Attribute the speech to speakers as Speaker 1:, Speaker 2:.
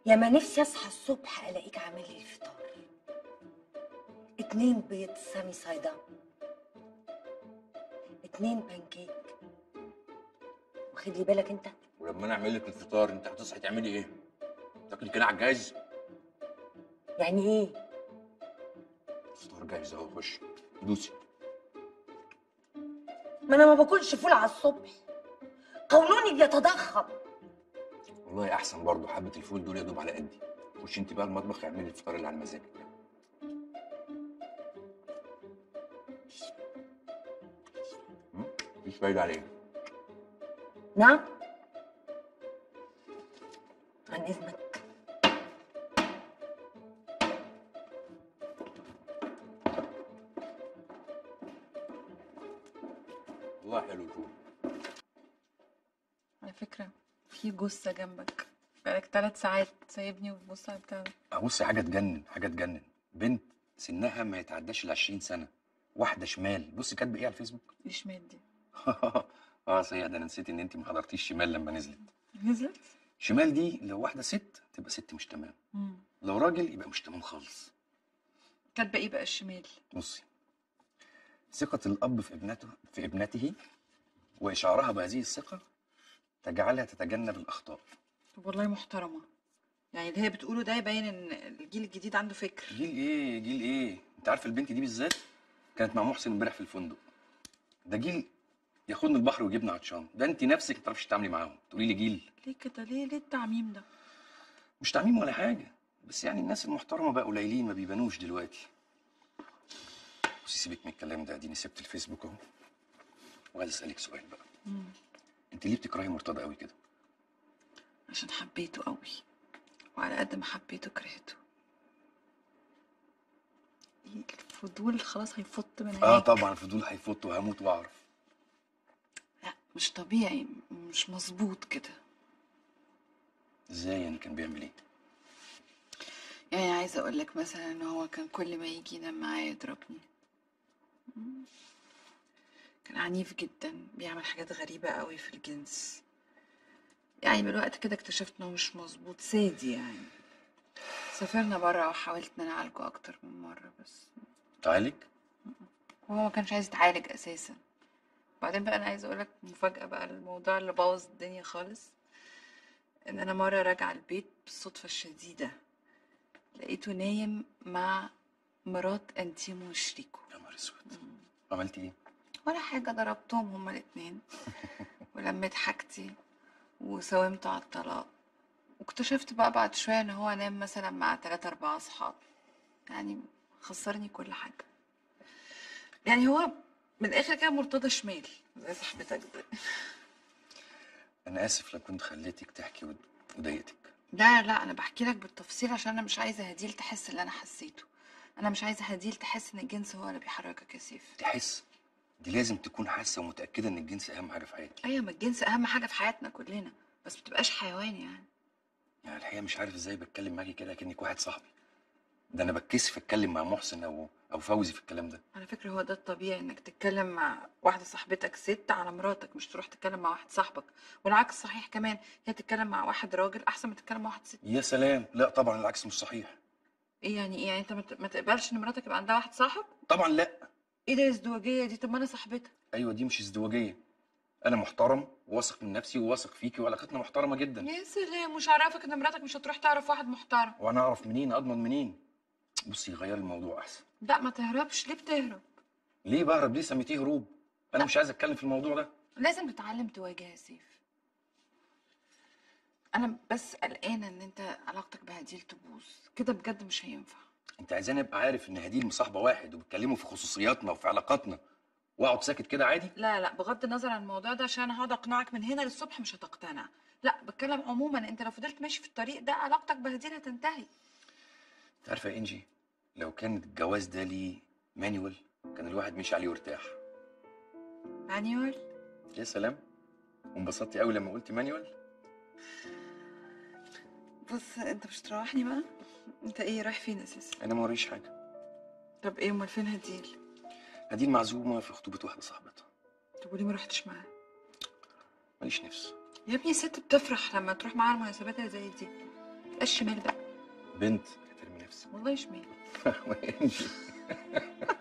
Speaker 1: يا ما نفسي اصحى الصبح الاقيك عامل لي الفطار اتنين بيض سامي صيدا اتنين بانكيك واخد لي بالك انت
Speaker 2: ولما انا اعمل لك الفطار انت هتصحي تعملي ايه؟ تاكلي كده على الجاهز؟
Speaker 1: يعني ايه
Speaker 2: الفطار جاهز اهو خش دوسي
Speaker 1: ما انا ما باكلش فول على الصبح قولوني بيتضخم
Speaker 2: والله احسن برضه حبه الفول دول يدوب على قدي خش انت بقى المطبخ اعملي الفطار اللي على مزاجك هم؟ مفيش فايده عليه
Speaker 1: نعم عن اذنك
Speaker 2: والله حلو الفول
Speaker 3: على فكرة في جثة جنبك بقالك ثلاث ساعات سايبني وبتبص على البتاع ده
Speaker 2: بص حاجه تجنن حاجه تجنن بنت سنها ما يتعداش ال 20 سنه واحده شمال بص كاتبه ايه على الفيسبوك
Speaker 3: دي شمال دي
Speaker 2: اه صحيح ده انا نسيت ان انت ما حضرتيش شمال لما نزلت
Speaker 3: نزلت؟
Speaker 2: شمال دي لو واحده ست تبقى ست مش تمام
Speaker 3: مم.
Speaker 2: لو راجل يبقى مش تمام خالص
Speaker 3: كاتبة ايه بقى الشمال؟
Speaker 2: بصي ثقة الأب في ابنته في ابنته وإشعارها بهذه الثقة تجعلها تتجنب الأخطاء
Speaker 3: طب والله محترمة يعني اللي هي بتقوله ده يبين ان الجيل الجديد عنده فكر
Speaker 2: جيل إيه جيل إيه أنت عارف البنت دي بالذات كانت مع محسن امبارح في الفندق ده جيل ياخدني البحر ويجيبنا عطشان ده أنت نفسك ما تعرفيش تتعاملي معاهم تقولي لي جيل
Speaker 3: ليه كده ليه ليه التعميم ده؟
Speaker 2: مش تعميم ولا حاجة بس يعني الناس المحترمة بقى قليلين ما بيبانوش دلوقتي بصي سيبك من الكلام ده اديني سبت الفيسبوك اهو وعايز اسألك سؤال بقى
Speaker 3: مم.
Speaker 2: انت ليه بتكرهي مرتضى قوي كده
Speaker 3: عشان حبيته قوي وعلى قد ما حبيته كرهته إيه الفضول خلاص هيفط من
Speaker 2: اه
Speaker 3: عينيك
Speaker 2: طبعا الفضول هيفوت وهموت واعرف
Speaker 3: لا مش طبيعي مش مظبوط كده
Speaker 2: ازاي يعني كان بيعمل ايه
Speaker 3: يعني عايزه اقول لك مثلا ان هو كان كل ما يجي ينام معايا يضربني مم. كان عنيف جدا بيعمل حاجات غريبه قوي في الجنس يعني بالوقت كده اكتشفت انه مش مظبوط سادي يعني سافرنا بره وحاولت ان انا اعالجه اكتر من مره بس
Speaker 2: تعالج
Speaker 3: هو ما كانش عايز يتعالج اساسا بعدين بقى انا عايزه اقول لك مفاجاه بقى الموضوع اللي بوظ الدنيا خالص ان انا مره راجعه البيت بالصدفه الشديده لقيته نايم مع مرات انتيمو وشريكه
Speaker 2: يا نهار اسود عملتي ايه
Speaker 3: ولا حاجه ضربتهم هما الاتنين ولميت حاجتي وساومته على الطلاق واكتشفت بقى بعد شويه ان هو نام مثلا مع تلاتة اربعة اصحاب يعني خسرني كل حاجه يعني هو من الاخر كده مرتضى شمال زي صاحبتك دي
Speaker 2: انا اسف لو كنت خليتك تحكي ود- وضايقتك
Speaker 3: لا لا انا بحكي لك بالتفصيل عشان انا مش عايزه هديل تحس اللي انا حسيته انا مش عايزه هديل تحس ان الجنس هو اللي بيحركك يا سيف
Speaker 2: تحس دي لازم تكون حاسه ومتاكده ان الجنس اهم حاجه في حياتك
Speaker 3: ايوه ما الجنس اهم حاجه في حياتنا كلنا بس ما تبقاش حيوان يعني
Speaker 2: يعني الحقيقه مش عارف ازاي بتكلم معاكي كده كانك واحد صاحبي ده انا بتكسف اتكلم مع محسن او او فوزي في الكلام ده
Speaker 3: على فكره هو ده الطبيعي انك تتكلم مع واحده صاحبتك ست على مراتك مش تروح تتكلم مع واحد صاحبك والعكس صحيح كمان هي تتكلم مع واحد راجل احسن ما تتكلم مع واحد ست
Speaker 2: يا سلام لا طبعا العكس مش صحيح
Speaker 3: ايه يعني ايه يعني انت ما ت- ما تقبلش ان مراتك يبقى عندها واحد صاحب
Speaker 2: طبعا لا
Speaker 3: ايه ده الازدواجيه دي طب ما انا صاحبتك
Speaker 2: ايوه دي مش ازدواجيه انا محترم وواثق من نفسي وواثق فيكي وعلاقتنا محترمه جدا
Speaker 3: يا سلام مش عارفك ان مراتك مش هتروح تعرف واحد محترم
Speaker 2: وانا اعرف منين اضمن منين بصي غير الموضوع احسن
Speaker 3: لا ما تهربش ليه بتهرب
Speaker 2: ليه بهرب ليه سميتيه هروب انا مش عايز اتكلم في الموضوع ده
Speaker 3: لازم تتعلم تواجه يا سيف انا بس قلقانه ان انت علاقتك بهديل تبوظ كده بجد مش هينفع
Speaker 2: انت عايزاني ابقى عارف ان هديل مصاحبه واحد وبيتكلموا في خصوصياتنا وفي علاقاتنا واقعد ساكت كده عادي
Speaker 3: لا لا بغض النظر عن الموضوع ده عشان انا هقعد اقنعك من هنا للصبح مش هتقتنع لا بتكلم عموما انت لو فضلت ماشي في الطريق ده علاقتك بهديل هتنتهي
Speaker 2: انت عارفه يا انجي لو كان الجواز ده ليه مانيوال كان الواحد مشي عليه وارتاح
Speaker 3: مانيوال
Speaker 2: يا سلام وانبسطتي قوي لما قلت مانيوال
Speaker 3: بص انت مش تروحني بقى انت ايه رايح فين اساسا
Speaker 2: انا ما وريش حاجه
Speaker 3: طب ايه امال فين هديل
Speaker 2: هديل معزومه في خطوبه واحده صاحبتها
Speaker 3: طب وليه ما رحتش معاه
Speaker 2: ماليش نفس
Speaker 3: يا ابني الست بتفرح لما تروح معاها المناسبات اللي زي دي الشمال بقى
Speaker 2: بنت احترمي نفسك
Speaker 3: والله شمال
Speaker 2: انجي